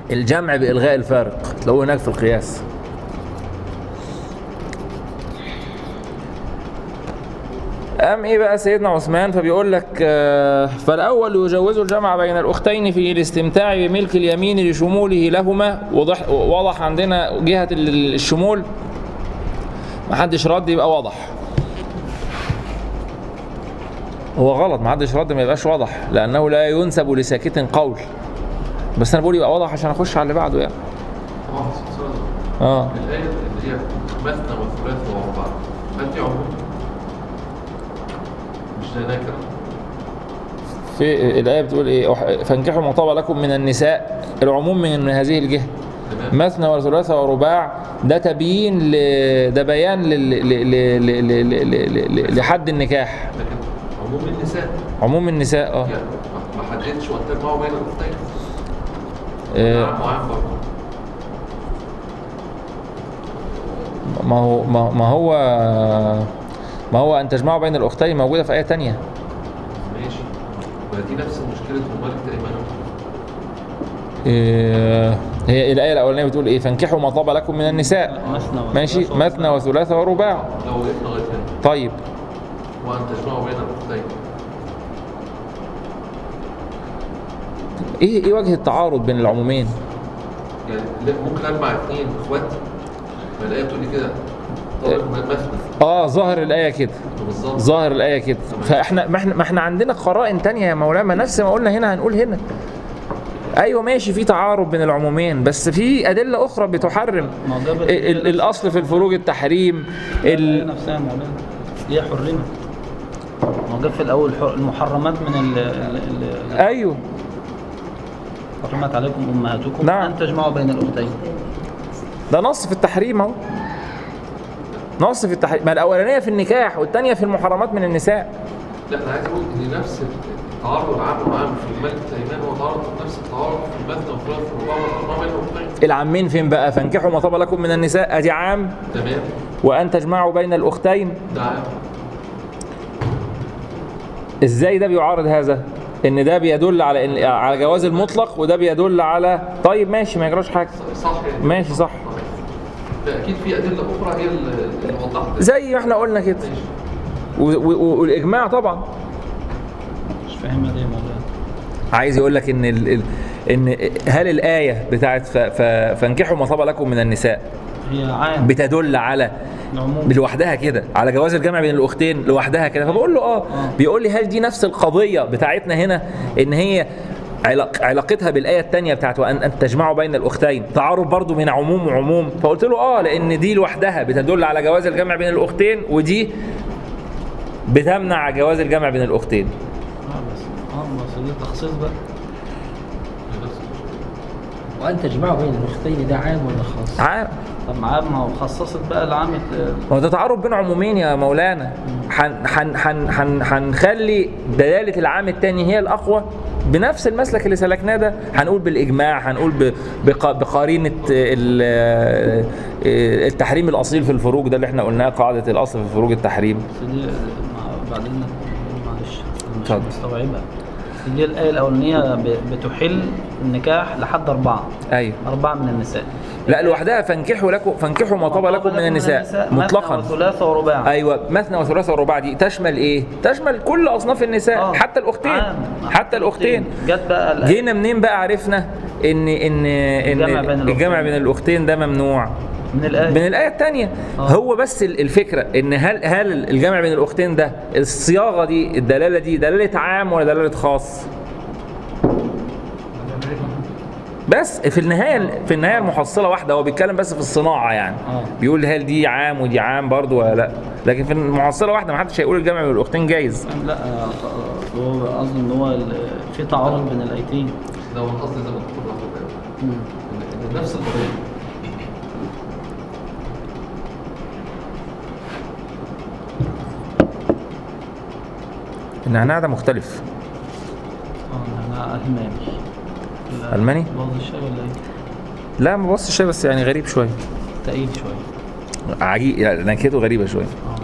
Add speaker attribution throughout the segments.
Speaker 1: الجمع بإلغاء الفارق تلاقوه هناك في القياس أم إيه بقى سيدنا عثمان فبيقول لك آه، فالأول يجوز الجمع بين الأختين في الاستمتاع بملك اليمين لشموله لهما وضح وضح عندنا جهة ال- الشمول محدش رد يبقى واضح هو غلط محدش رد ما يبقاش واضح لأنه لا ينسب لساكت قول بس أنا بقول يبقى واضح عشان أخش على اللي بعده يعني
Speaker 2: اه سؤال.
Speaker 1: اه
Speaker 2: الآية اللي هي مثنى وثلاث ورباع هل دي عموم؟ مش ده نكرة
Speaker 1: في الآية بتقول إيه أح- فانكحوا ما طاب لكم من النساء العموم من هذه الجهة
Speaker 2: تمام
Speaker 1: مثنى وثلاث ورباع ده تبيين ل... ده بيان لل... ل... ل... ل... ل... ل... ل... لحد النكاح
Speaker 2: لكن عموم النساء
Speaker 1: عموم النساء اه
Speaker 2: يعني ما- ما حددش وتجمعوا بين الأختين
Speaker 1: آه،
Speaker 2: نعم وعام برضه
Speaker 1: ما هو ما ما هو ما هو أن تجمعوا بين الأختين موجودة في آية تانية
Speaker 2: ماشي ما دي نفس مشكلة ممالك تأيمانهم
Speaker 1: إيه، هي الآية الأولانية بتقول إيه فانكحوا ما طاب لكم من النساء
Speaker 3: مثنى وثلاث
Speaker 1: ماشي
Speaker 3: ورباع.
Speaker 1: مثنى وثلاث ورباع
Speaker 2: لو وقفنا لغاية هنا
Speaker 1: طيب
Speaker 2: وأن تجمعوا بين الأختين
Speaker 1: ايه ايه وجه التعارض بين العمومين
Speaker 2: يعني لا، ممكن أجمع اثنين إخوات ما الآية بتقول لي كده طب مثنى
Speaker 1: اه ظاهر الايه كده
Speaker 2: بالظبط
Speaker 1: ظاهر الايه كده فاحنا ما احنا ما احنا عندنا قرائن تانية يا مولانا ما نفس ما قلنا هنا هنقول هنا ايوه ماشي في تعارض بين العمومين بس في ادله اخرى بتحرم
Speaker 3: ما هو جاب
Speaker 1: ال- ال- الاصل في الفروج التحريم
Speaker 3: الآية
Speaker 1: ال...
Speaker 3: نفسها مولانا هي حرمت ما هو جاب في الأول حر- المحرمات من ال ال- ال-
Speaker 1: ايوه
Speaker 3: حرمت عليكم أمهاتكم
Speaker 1: نعم.
Speaker 3: أن تجمعوا بين الأختين
Speaker 1: ده نص في التحريم اهو نص في التحريم ما الاولانيه في النكاح والثانيه في المحرمات من النساء
Speaker 2: لا انا عايز اقول ان نفس التعارض العام والعام في الملك الايمان هو تعارض نفس التعارض في المثنى والثلاث والرباع والاربعه بين الاختين
Speaker 1: العامين فين بقى فانكحوا ما طاب لكم من النساء ادي عام
Speaker 2: تمام
Speaker 1: وان تجمعوا بين الاختين
Speaker 2: ده عام
Speaker 1: ازاي ده بيعارض هذا ان ده بيدل على ان على جواز المطلق وده بيدل على طيب ماشي ما يجراش حاجه
Speaker 2: صح يعني
Speaker 1: ماشي صح
Speaker 2: فاكيد في ادله اخرى هي اللي اللي وضحت ده.
Speaker 1: زي ما احنا قلنا كده
Speaker 2: ماشي
Speaker 1: و- و- والاجماع طبعا
Speaker 3: مش فاهمها دي يا مولانا
Speaker 1: عايز يقول لك ان ال... ال... ان هل الايه بتاعت ف... ف... فانكحوا ما طاب لكم من النساء
Speaker 3: هي عام
Speaker 1: بتدل على
Speaker 3: العموم
Speaker 1: لوحدها كده على جواز الجمع بين الاختين لوحدها كده فبقول له اه بيقول لي هل دي نفس القضيه بتاعتنا هنا ان هي علاق علاقتها بالايه الثانيه بتاعت وان ان تجمعوا بين الاختين تعارض برضو من عموم وعموم فقلت له اه لان دي لوحدها بتدل على جواز الجمع بين الاختين ودي بتمنع جواز الجمع بين الاختين
Speaker 3: اه بس اه بس دي تخصيص بقى
Speaker 2: نفس
Speaker 4: وأن تجمعوا بين الأختين ده عام ولا خاص؟
Speaker 1: عام
Speaker 3: طب عام ما هو خصصت بقى العام
Speaker 1: ما هو ده تعارض بين عمومين يا مولانا حن حن حن حن هنخلي دلاله العام الثاني هي الاقوى بنفس المسلك اللي سلكناه ده هنقول بالاجماع هنقول ب- بق- بقرينه ال- التحريم الاصيل في الفروج ده اللي احنا قلناه قاعده الاصل في الفروج التحريم
Speaker 3: بس دي مع- بعدين معلش أنا مش
Speaker 1: اتفضل.
Speaker 3: مستوعبها بس دي الآية الأولانية ب- بتحل النكاح لحد أربعة
Speaker 1: ايوه
Speaker 3: أربعة من النساء
Speaker 1: لا لوحدها فانكحوا لكم فانكحوا ما طاب لكم من النساء
Speaker 3: مثنى
Speaker 1: مطلقا
Speaker 3: وثلاثة ورباع
Speaker 1: ايوه مثنى وثلاثة ورباع دي تشمل ايه؟ تشمل كل اصناف النساء
Speaker 3: آه.
Speaker 1: حتى الاختين
Speaker 3: عام.
Speaker 1: حتى الاختين
Speaker 3: جت بقى الآية
Speaker 1: جينا منين بقى عرفنا ان ان ان
Speaker 3: الجمع بين الأختين.
Speaker 1: الجمع بين الاختين ده ممنوع
Speaker 3: من الآية
Speaker 1: من الايه الثانيه
Speaker 3: آه.
Speaker 1: هو بس ال- الفكره ان هل هل الجمع بين الاختين ده الصياغه دي الدلاله دي دلاله عام ولا دلاله خاص بس في النهايه في النهايه المحصله واحده هو بيتكلم بس في الصناعه يعني
Speaker 3: آه.
Speaker 1: بيقول هل دي عام ودي عام برضو ولا لا لكن في المحصله واحده ما حدش هيقول الجمع بين الاختين جايز
Speaker 3: لا آه، هو قصدي ان هو ال- في تعارض بين الايتين
Speaker 2: ده هو القصد زي ما الدكتور راح قال. إن- إن نفس القضيه
Speaker 1: النعناع ده مختلف
Speaker 3: اه انا الماني لا،
Speaker 1: ألماني؟
Speaker 3: باظ الشاي ولا ايه؟
Speaker 1: لا ما بص الشاي بس يعني غريب شويه
Speaker 3: تقيل شويه
Speaker 1: عجيب يعني نكهته غريبه شويه
Speaker 3: اه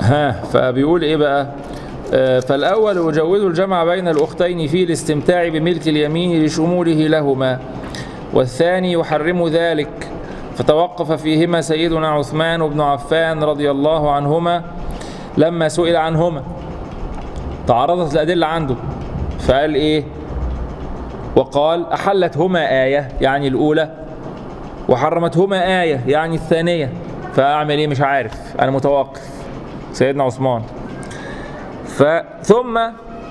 Speaker 1: ها فبيقول ايه بقى آه، فالأول يجوز الجمع بين الأختين في الاستمتاع بملك اليمين لشموله لهما والثاني يحرم ذلك فتوقف فيهما سيدنا عثمان بن عفان رضي الله عنهما لما سئل عنهما تعرضت الأدلة عنده فقال إيه وقال أحلتهما آية يعني الأولى وحرمتهما آية يعني الثانية فأعمل إيه مش عارف أنا متوقف سيدنا عثمان ثم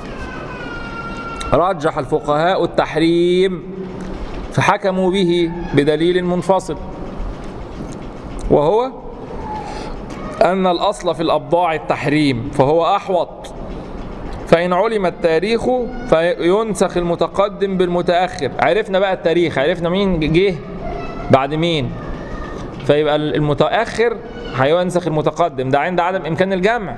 Speaker 1: رجح الفقهاء التحريم فحكموا به بدليل منفصل وهو أن الأصل في الأبضاع التحريم فهو أحوط فإن علم التاريخ فينسخ المتقدم بالمتأخر عرفنا بقى التاريخ عرفنا مين جه بعد مين فيبقى المتأخر هينسخ المتقدم ده عند عدم إمكان الجمع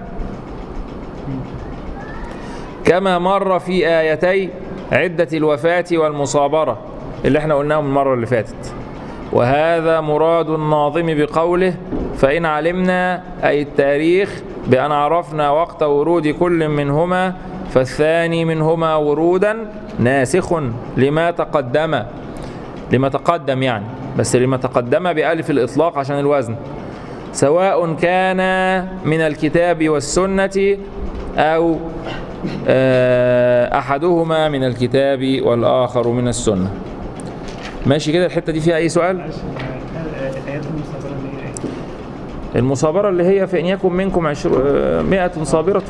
Speaker 1: كما مر في آيتي عدة الوفاة والمصابرة اللي احنا قلناهم المرة اللي فاتت وهذا مراد الناظم بقوله فإن علمنا أي التاريخ بأن عرفنا وقت ورود كل منهما فالثاني منهما ورودا ناسخ لما تقدم لما تقدم يعني بس لما تقدم بألف الإطلاق عشان الوزن سواء كان من الكتاب والسنة أو آه، أحدهما من الكتاب والآخر من السنة ماشي كده الحتة دي فيها أي سؤال؟
Speaker 5: الآيات المستقبلة اللي هي إيه؟
Speaker 1: المصابرة اللي هي فإن يكن منكم عشر آه، مئة صابرة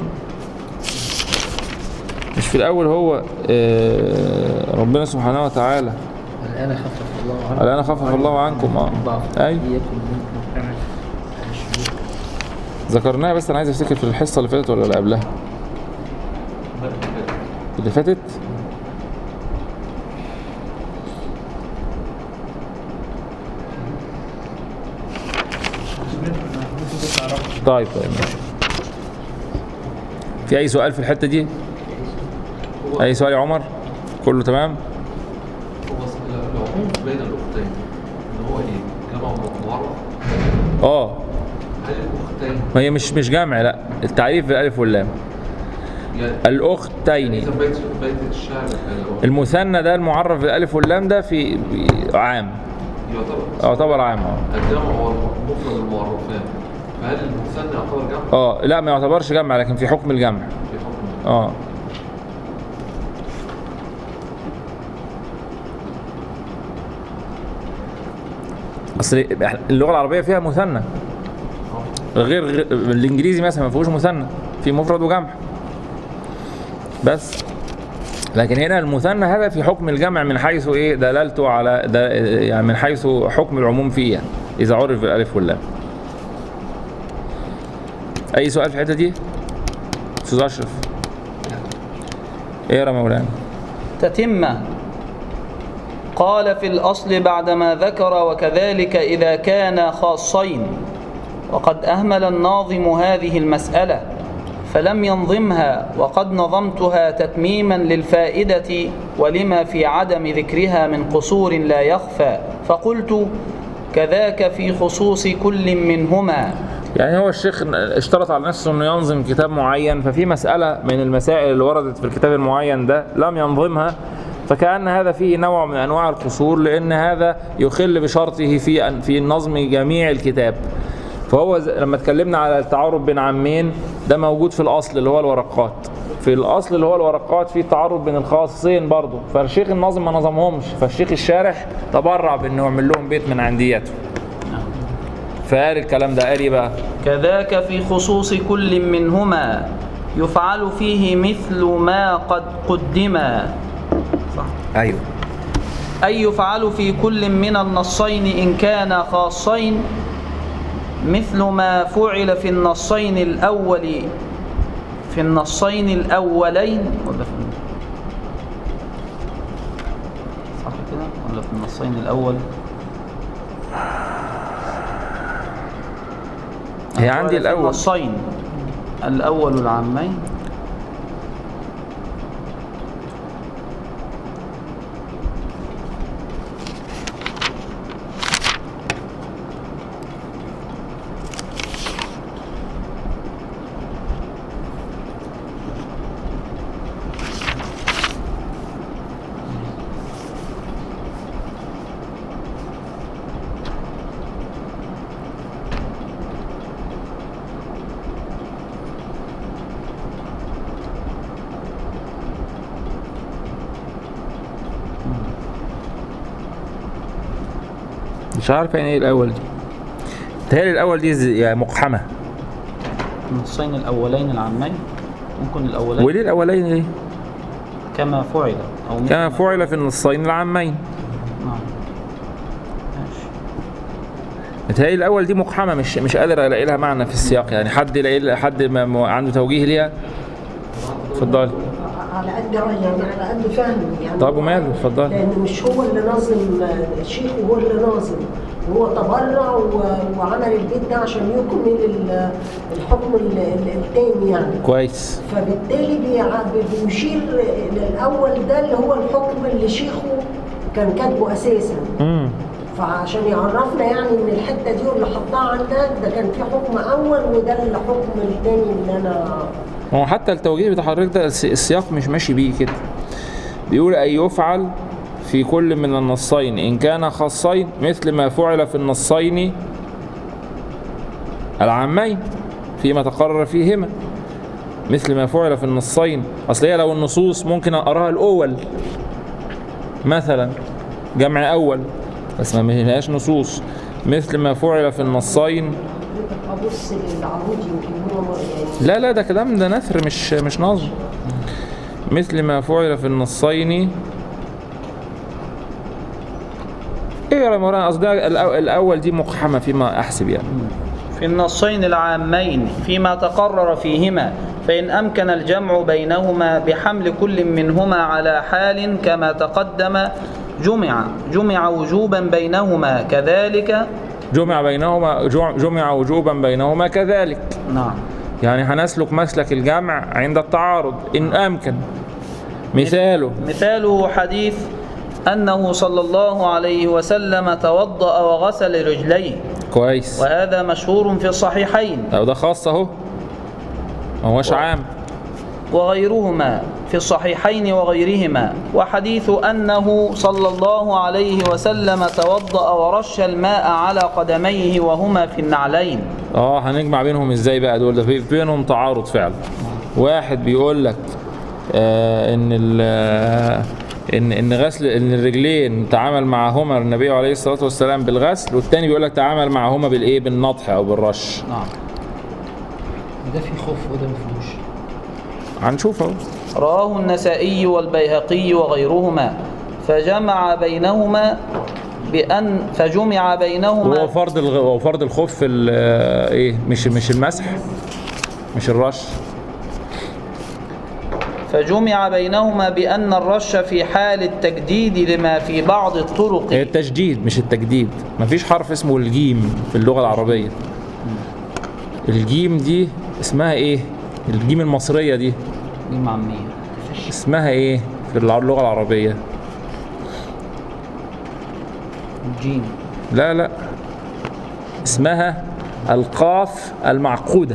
Speaker 1: مش في الأول هو آه، ربنا سبحانه وتعالى
Speaker 4: الآن خفف الله عنكم
Speaker 1: الآن خفف الله عنكم اه
Speaker 4: ضعف
Speaker 1: أي
Speaker 4: يكن منكم عشرون.
Speaker 1: ذكرناها بس أنا عايز أفتكر في الحصة اللي فاتت ولا اللي قبلها اللي فاتت طيب طيب ماشي. في أي سؤال في الحتة دي؟ أي سؤال يا عمر؟ كله تمام؟
Speaker 2: هو العموم بين الاختين ان هو ايه؟ جمع معرف
Speaker 1: اه
Speaker 2: هل الاختين
Speaker 1: ما هي مش مش جمع لا التعريف بالالف واللام
Speaker 2: يعني
Speaker 1: الاختين
Speaker 2: اذا بيت بيت الشعر آه،
Speaker 1: المثنى ده المعرف بالالف واللام ده في عام
Speaker 2: يعتبر
Speaker 1: يعتبر عام اه
Speaker 2: الجمع هو مفرد المعرفات فهل المثنى يعتبر جمع
Speaker 1: اه لا ما يعتبرش جمع لكن في حكم الجمع
Speaker 2: في حكم
Speaker 1: اه اصل اللغه العربيه فيها مثنى غير غير- الانجليزي مثلا ما فيهوش مثنى في مفرد وجمع بس لكن هنا المثنى هذا في حكم الجمع من حيث ايه دلالته على ده يعني من حيث حكم العموم فيه يعني اذا عرف بالالف واللام اي سؤال في الحته دي استاذ اشرف ايه يا مولانا
Speaker 3: تتمة قال في الأصل بعدما ذكر وكذلك إذا كانا خاصين وقد أهمل الناظم هذه المسألة فلم ينظمها وقد نظمتها تتميما للفائدة ولما في عدم ذكرها من قصور لا يخفى فقلت كذاك في خصوص كل منهما
Speaker 1: يعني هو الشيخ اشترط على نفسه انه ينظم كتاب معين ففي مسألة من المسائل اللي وردت في الكتاب المعين ده لم ينظمها فكأن هذا فيه نوع من انواع القصور لان هذا يخل بشرطه في أن- في نظم جميع الكتاب فهو ز- لما اتكلمنا على التعارض بين عامين ده موجود في الاصل اللي هو الورقات في الاصل اللي هو الورقات في تعارض بين الخاصين برضه فالشيخ الناظم ما نظمهمش فالشيخ الشارح تبرع بانه يعمل لهم بيت من عندياته فقال الكلام ده قال ايه بقى
Speaker 3: كذاك في خصوص كل منهما يفعل فيه مثل ما قد قدما صح
Speaker 1: ايوه
Speaker 3: أي يفعل في كل من النصين إن كانا خاصين مثل ما فعل في النصين الأول في النصين الأولين ولا في صح كده ولا في النصين الأول
Speaker 1: هي
Speaker 3: فعل
Speaker 1: عندي
Speaker 3: في
Speaker 1: الاول
Speaker 3: النصين الأول العامين
Speaker 1: مش عارف يعني ايه الاول دي تهيألي الاول دي زي- يعني مقحمه
Speaker 3: النصين الأولين العامين ممكن الأولين
Speaker 1: وليه الاولين ليه؟
Speaker 3: كما فعل أو مثل
Speaker 1: كما
Speaker 3: ما-
Speaker 1: فعل في النصين العامين
Speaker 3: نعم ماشي
Speaker 1: متهيألي الاول دي مقحمه مش مش قادر الاقي لها معنى في السياق يعني حد يلاقي لها- حد ما ما عنده توجيه ليها اتفضلي
Speaker 6: على قد يعني على قد فهمي يعني
Speaker 1: طب وماله اتفضلي
Speaker 6: لان مش هو اللي ناظم الشيخ هو اللي ناظم هو تبرع و- وعمل البيت ده عشان يكمل ال- الحكم ال- ال- التاني يعني
Speaker 1: كويس
Speaker 6: فبالتالي بيع- بيشير للاول ده اللي هو الحكم اللي شيخه كان كاتبه اساسا
Speaker 1: امم
Speaker 6: فعشان يعرفنا يعني ان الحته دي اللي حطها عندك ده كان في حكم اول وده الحكم الثاني اللي انا
Speaker 1: هو حتى التوجيه بتاع حضرتك ده الس- السياق مش ماشي بيه كده بيقول أن يفعل في كل من النصين إن كان خاصين مثل ما فعل في النصين العامين فيما تقرر فيهما مثل ما فعل في النصين أصل هي لو النصوص ممكن أقراها الأول مثلا جمع أول بس ما هياش نصوص مثل ما فعل في النصين
Speaker 6: ابص للعروض يمكن هو يعني
Speaker 1: لا لا ده كلام ده نثر مش مش نظم مثل ما فعل في النصين ايه يا مولانا قصدي الأو- الاول دي مقحمه فيما احسب يعني
Speaker 3: في النصين العامين فيما تقرر فيهما فإن أمكن الجمع بينهما بحمل كل منهما على حال كما تقدم جمع جمع وجوبا بينهما كذلك
Speaker 1: جمع بينهما جمع- جمع وجوبا بينهما كذلك
Speaker 3: نعم
Speaker 1: يعني هنسلك مسلك الجمع عند التعارض ان امكن مثاله
Speaker 3: مثاله حديث أنه صلى الله عليه وسلم توضأ وغسل رجليه
Speaker 1: كويس
Speaker 3: وهذا مشهور في الصحيحين
Speaker 1: لو ده خاص اهو ما هوش عام
Speaker 3: وغيرهما في الصحيحين وغيرهما وحديث أنه صلى الله عليه وسلم توضأ ورش الماء على قدميه وهما في النعلين
Speaker 1: اه هنجمع بينهم ازاي بقى دول ده في بينهم تعارض فعلا واحد بيقول لك آه ان ال آه، ان ان غسل ان الرجلين تعامل معهما النبي عليه الصلاه والسلام بالغسل والتاني بيقول لك تعامل معهما بالايه بالنطح او بالرش
Speaker 3: نعم
Speaker 4: ده في خوف وده ما فيهوش
Speaker 1: هنشوف اهو
Speaker 3: رواه النسائي والبيهقي وغيرهما فجمع بينهما بأن فجمع
Speaker 1: هو
Speaker 3: بينهما
Speaker 1: فرض الغ... هو فرض الخف ال- آه، ايه مش مش المسح مش الرش
Speaker 3: فجمع بينهما بأن الرش في حال التجديد لما في بعض
Speaker 1: هي
Speaker 3: الطرق
Speaker 1: التجديد مش التجديد مفيش حرف اسمه الجيم في اللغه العربيه الجيم دي اسمها ايه الجيم المصريه دي
Speaker 3: دي معمية
Speaker 1: اسمها ايه في الع- اللغه العربيه
Speaker 3: جيم
Speaker 1: لا لا اسمها القاف المعقوده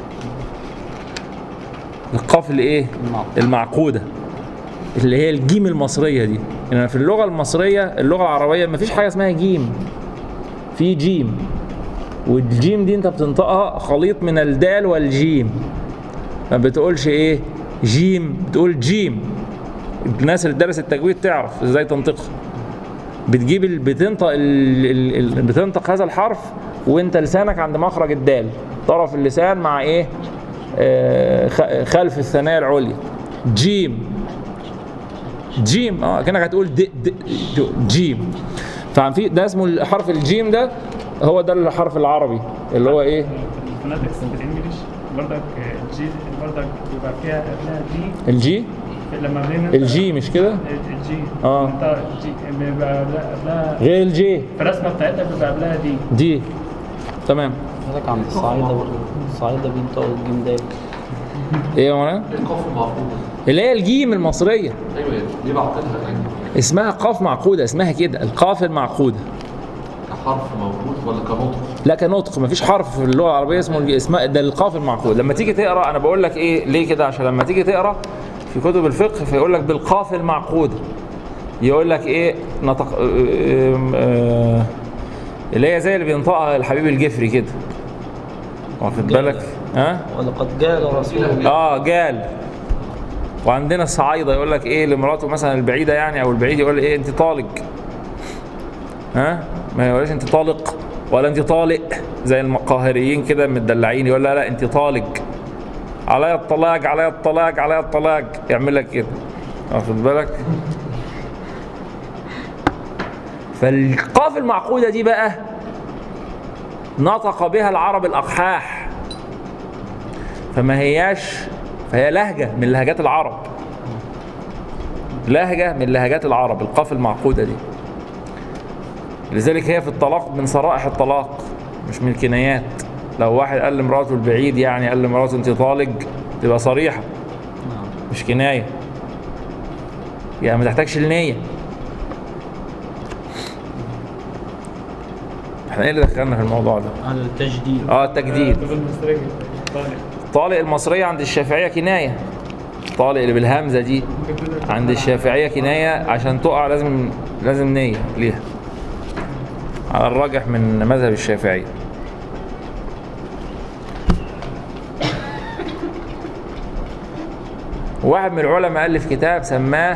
Speaker 1: القاف الايه
Speaker 3: المعقودة.
Speaker 1: المعقوده اللي هي الجيم المصريه دي يعني في اللغه المصريه اللغه العربيه مفيش حاجه اسمها جيم في جيم والجيم دي انت بتنطقها خليط من الدال والجيم ما بتقولش ايه جيم بتقول جيم الناس اللي درست التجويد تعرف ازاي تنطقها بتجيب ال... بتنطق ال... ال... ال... بتنطق هذا الحرف وانت لسانك عند مخرج الدال طرف اللسان مع ايه آه خ... خلف الثنايا العليا جيم جيم اه كانك هتقول د... د... د... جيم ففي ده اسمه الحرف الجيم ده هو ده الحرف العربي اللي هو ايه
Speaker 5: الفوناتكس بالانجلش برضك الجي برضك بيبقى فيها قبلها جي
Speaker 1: الجي
Speaker 5: لما بين
Speaker 1: الجي مش كده
Speaker 5: الجي
Speaker 1: آه.
Speaker 5: منطقة الجي بيبقى قبلها قبلها
Speaker 1: غير الجي
Speaker 5: في الرسمة بتاعتها بيبقى قبلها دي
Speaker 1: دي تمام
Speaker 3: هذاك عند الصعيدة برضه الصعيدة بينطقوا الجيم دايما
Speaker 1: ايه يا مولانا
Speaker 2: القاف المعقودة
Speaker 1: اللي هي الجيم المصريه
Speaker 2: ايوه دي بعقدها يعني
Speaker 1: اسمها قاف معقوده اسمها كده القاف المعقوده
Speaker 2: كحرف موجود ولا كنطق
Speaker 1: لا كنطق مفيش حرف في اللغه العربيه اسمه الج- اسمها ده القاف المعقود لما تيجي تقرا انا بقول لك ايه ليه كده عشان لما تيجي تقرا في كتب الفقه فيقول لك بالقاف المعقوده يقول لك ايه نطق آه، آه، اللي هي زي اللي بينطقها الحبيب الجفري كده واخد بالك ها
Speaker 3: ولقد قال رسول الله
Speaker 1: اه قال وعندنا الصعايده يقول لك ايه لمراته مثلا البعيده يعني او البعيد يقول ايه انت طالق ها ما يقولش انت طالق ولا انت طالق زي القاهريين كده متدلعين يقول لا لا انت طالق عليا الطلاق عليا الطلاق عليا الطلاق يعمل لك كده واخد بالك فالقاف المعقوده دي بقى نطق بها العرب الاقحاح فما هياش فهي لهجه من لهجات العرب لهجه من لهجات العرب القاف المعقوده دي لذلك هي في الطلاق من صرائح الطلاق مش من الكنايات لو واحد قال لمراته البعيد يعني قال لمراته انت طالق تبقى صريحه مش كنايه يعني ما تحتاجش النيه احنا ايه اللي دخلنا في الموضوع ده
Speaker 4: على التجديد
Speaker 1: اه التجديد
Speaker 5: طب المصرية طالع
Speaker 1: طالق المصريه عند الشافعيه كنايه طالق اللي بالهمزه دي
Speaker 5: ممكن تقدر
Speaker 1: عند الشافعيه كنايه عشان تقع لازم لازم نيه ليها على الراجح من مذهب الشافعي واحد من العلماء ألف كتاب سماه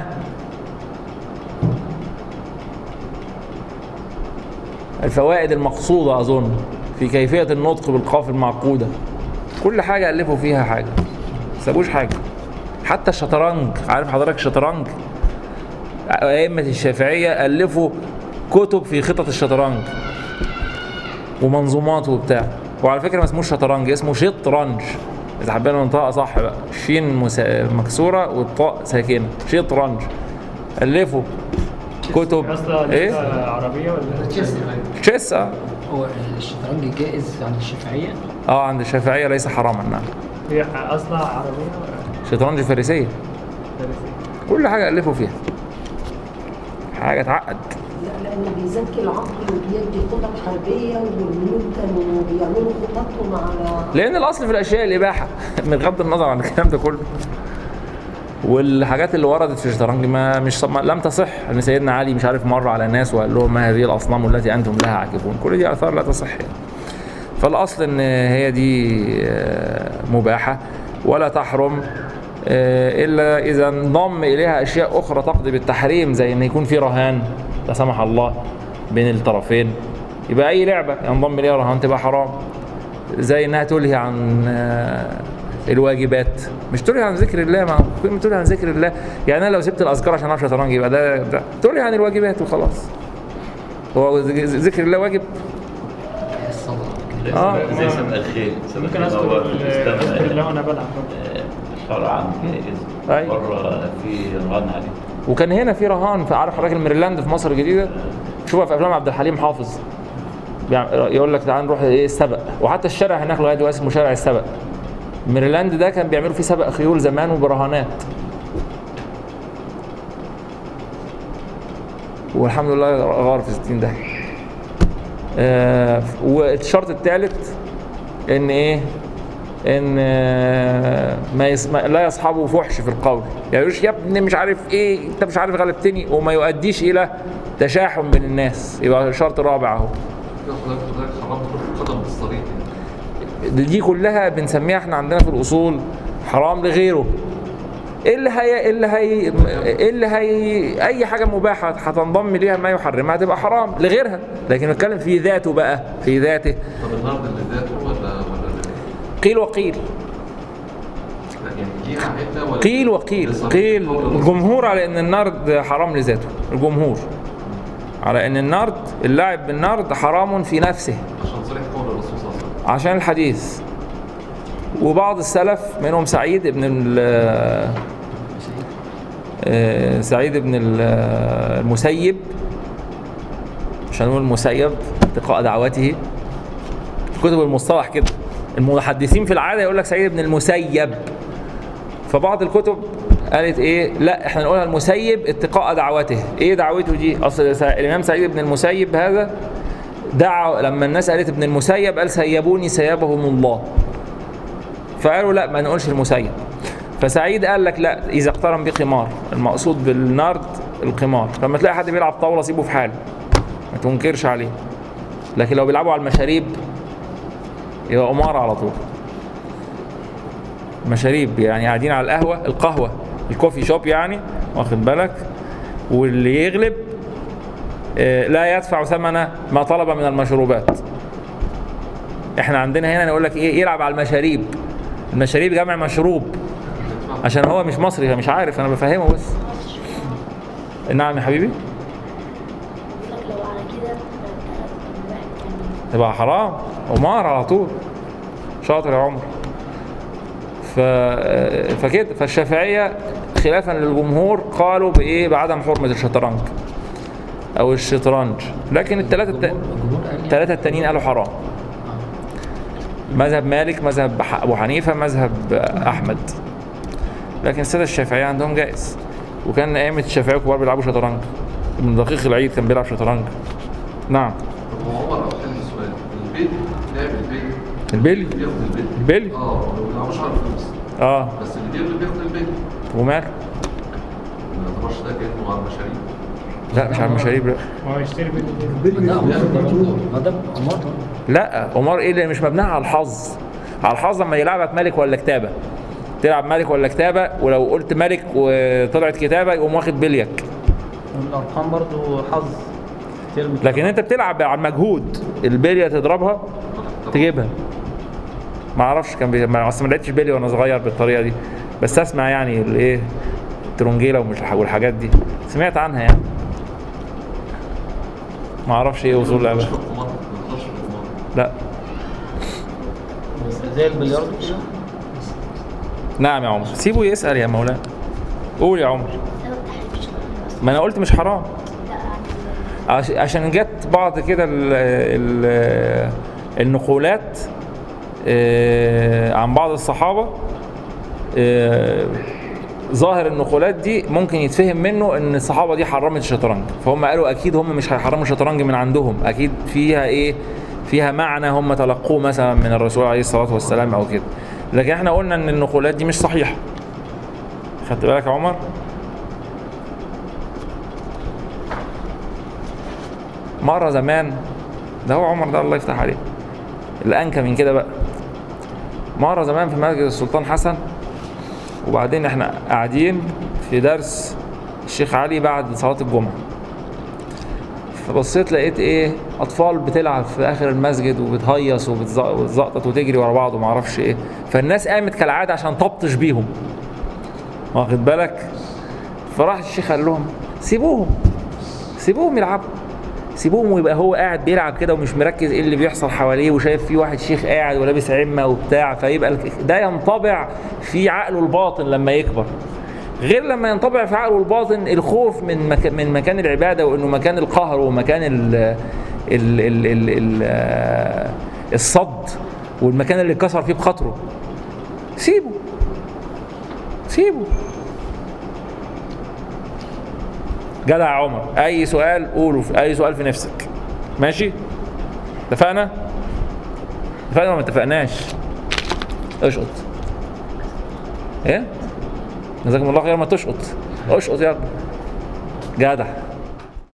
Speaker 1: الفوائد المقصودة أظن في كيفية النطق بالقاف المعقودة كل حاجة ألفوا فيها حاجة ما سابوش حاجة حتى الشطرنج عارف حضرتك الشطرنج أئمة الشافعية ألفوا كتب في خطط الشطرنج ومنظومات وبتاع وعلى فكرة ما اسموش شطرنج اسمه شطرنج إذا حبينا ننطقها صح بقى الشين مسا- مكسورة والطاء ساكنة شطرنج ألفوا كتب
Speaker 5: اصلا
Speaker 1: إيه؟
Speaker 5: عربية ولا
Speaker 1: تشيس اه
Speaker 4: هو الشطرنج جائز عند الشافعية
Speaker 1: اه عند الشافعية ليس حراما نعم
Speaker 5: هي اصلا عربية ولا
Speaker 1: شطرنج فارسية
Speaker 5: فارسية؟
Speaker 1: كل حاجة ألفوا فيها حاجة تعقد
Speaker 6: لا لان بيزكي العقل وبيدي خطط حربيه والملوك كانوا بيعملوا خططهم على
Speaker 1: لان الاصل في الاشياء الاباحه من غض النظر عن الكلام ده كله والحاجات اللي وردت في الشطرنج ما مش ما لم تصح ان سيدنا علي مش عارف مر على ناس وقال لهم ما هذه الاصنام التي انتم لها عاكفون كل دي اثار لا تصح يعني. فالاصل ان هي دي آه، مباحه ولا تحرم آه، الا اذا انضم اليها اشياء اخرى تقضي بالتحريم زي ان يكون في رهان لا سمح الله بين الطرفين يبقى اي لعبه ينضم اليها رهان تبقى حرام زي انها تلهي عن آه، الواجبات مش تلهي عن ذكر الله ما كلمة تلهي عن ذكر الله يعني انا لو سبت الاذكار عشان العب شطرنج يبقى ده, ده تلهي عن الواجبات وخلاص هو ذكر الله واجب اه
Speaker 7: زي سبق الخيل سبق
Speaker 5: ممكن
Speaker 7: الخيل هو
Speaker 5: اذكر
Speaker 7: في
Speaker 5: ال- اذكر
Speaker 7: الاسلام
Speaker 5: الله وانا بلعب برضه.
Speaker 7: آه، شرعا جائز
Speaker 1: أي.
Speaker 7: مره في رهان عليه
Speaker 1: وكان هنا في رهان في عارف حضرتك الميرلاند في مصر الجديده شوفها في افلام عبد الحليم حافظ بيع- يقول لك تعال نروح ايه السبق وحتى الشارع هناك لغايه دلوقتي اسمه شارع السبق ميرلاند ده كان بيعملوا فيه سبق خيول زمان وبرهانات والحمد لله غار في 60 ده آه والشرط الثالث ان ايه ان آه، ما يسمع لا يصحبه فحش في القول يعني يقولش يا ابني مش عارف ايه انت مش عارف غلبتني وما يؤديش الى تشاحن بين الناس يبقى شرط رابع اهو
Speaker 2: كده حضرتك حضرتك حرمت كرة القدم بالصليب يعني
Speaker 1: دي كلها بنسميها احنا عندنا في الاصول حرام لغيره ايه اللي هي إيه اللي هي إيه اللي هي اي حاجه مباحه هتنضم ليها ما يحرمها تبقى حرام لغيرها لكن نتكلم في ذاته بقى في ذاته
Speaker 2: طب النهارده اللي ذاته ولا ولا
Speaker 1: قيل وقيل
Speaker 2: لا يعني ليها عده ولا
Speaker 1: قيل وقيل
Speaker 2: لصريح
Speaker 1: قيل
Speaker 2: قول الرسول؟
Speaker 1: الجمهور على ان النرد حرام لذاته الجمهور على ان النرد اللعب بالنرد حرام في نفسه
Speaker 2: عشان صريح قول الرسول صلى الله عليه وسلم
Speaker 1: عشان الحديث وبعض السلف منهم سعيد بن ال- آه، سعيد بن ال- المسيب عشان نقول المسيب اتقاء دعوته في كتب المصطلح كده المحدثين في العاده يقول لك سعيد بن المسيب فبعض الكتب قالت ايه لا احنا نقولها المسيب اتقاء دعوته ايه دعوته دي اصل سع- الامام سعيد بن المسيب هذا دعا لما الناس قالت ابن المسيب قال سيبوني سيبهم الله فقالوا لا ما نقولش المسيب فسعيد قال لك لا اذا اقترن بقمار المقصود بالنرد القمار لما تلاقي حد بيلعب طاوله سيبه في حاله ما تنكرش عليه لكن لو بيلعبوا على المشاريب يبقى قمار على طول مشاريب يعني قاعدين على القهوه القهوه الكوفي شوب يعني واخد بالك واللي يغلب آه، لا يدفع ثمن ما طلب من المشروبات احنا عندنا هنا نقول لك ايه يلعب على المشاريب المشاريب جمع مشروب عشان هو مش مصري فمش عارف انا بفهمه بس نعم يا حبيبي
Speaker 8: لك لو على كده تبقى الواحد يعني
Speaker 1: تبقى حرام قمار على طول شاطر يا عمر ف... فكده فالشافعية خلافا للجمهور قالوا بإيه بعدم حرمة الشطرنج أو الشطرنج لكن الثلاثة الت...
Speaker 4: الجمهور قال يعني
Speaker 1: الثلاثة التانيين قالوا حرام مذهب مالك مذهب ح- أبو حنيفة مذهب أحمد لكن السادة الشافعية عندهم جائز وكان أئمة الشافعية الكبار بيلعبوا شطرنج ابن دقيق العيد كان بيلعب شطرنج نعم
Speaker 2: طب هو عمر حل السؤال البيت لعب البيت
Speaker 1: البلي
Speaker 2: بياخد البيت
Speaker 1: البلي
Speaker 2: اه ما بيلعبوش على الفلوس
Speaker 1: اه
Speaker 2: بس اللي بيغلب بياخد البيت
Speaker 1: ومال
Speaker 2: ما يعتبرش ده كانه على المشاريع
Speaker 1: لا مش على المشاريب لا
Speaker 5: ما هو يشتري بيت
Speaker 4: ده قمار برضه. ما ده قمار برضه.
Speaker 1: لا قمار ايه اللي مش مبنيه على الحظ على الحظ لما يلعبك ملك ولا كتابه تلعب ملك ولا كتابه ولو قلت ملك وطلعت كتابه يقوم واخد بليك
Speaker 3: والارقام برضو حظ ترمي
Speaker 1: لكن انت بتلعب على المجهود البليه تضربها تجيبها ما اعرفش كان بي... ما اصل ما لعبتش بلي وانا صغير بالطريقه دي بس اسمع يعني الايه الترونجيله ومش الح- والحاجات دي سمعت عنها يعني ما اعرفش ايه وصول
Speaker 2: مش
Speaker 1: لعبها
Speaker 2: في القمار ما يقدرش في القمار
Speaker 1: لا
Speaker 3: زي البلياردو كده
Speaker 1: نعم يا عمر سيبه يسال يا مولانا قول يا عمر
Speaker 8: سبب تحريم الشطرنج اصلا
Speaker 1: ما انا قلت مش حرام
Speaker 8: لا يعني
Speaker 1: عش- عشان جت بعض كده ال ال النقولات آه، عن بعض الصحابة آه، ظاهر النقولات دي ممكن يتفهم منه ان الصحابة دي حرمت الشطرنج فهم قالوا اكيد هم مش هيحرموا الشطرنج من عندهم اكيد فيها ايه فيها معنى هم تلقوه مثلا من الرسول عليه الصلاة والسلام او كده لكن احنا قلنا ان النقولات دي مش صحيحة خدت بالك يا عمر مرة زمان ده هو عمر ده الله يفتح عليه الأنكى من كده بقى مرة زمان في مسجد السلطان حسن وبعدين احنا قاعدين في درس الشيخ علي بعد صلاة الجمعة فبصيت لقيت ايه اطفال بتلعب في اخر المسجد وبتهيص وبتز- وبتزقطط وتجري ورا بعض وما اعرفش ايه فالناس قامت كالعاده عشان تبطش بيهم واخد بالك فراح الشيخ قال لهم سيبوهم سيبوهم يلعبوا سيبوهم ويبقى هو قاعد بيلعب كده ومش مركز ايه اللي بيحصل حواليه وشايف في واحد شيخ قاعد ولابس عمه وبتاع فيبقى الك- ده ينطبع في عقله الباطن لما يكبر غير لما ينطبع في عقله الباطن الخوف من مك... من مكان العباده وانه مكان القهر ومكان ال... ال... ال... ال... ال... آه، الصد والمكان اللي اتكسر فيه بخاطره سيبه سيبه جدع يا عمر اي سؤال قوله في اي سؤال في نفسك ماشي اتفقنا اتفقنا ولا ما اتفقناش اشقط ايه جزاكم الله خير ما تشقط اشقط يلا جدع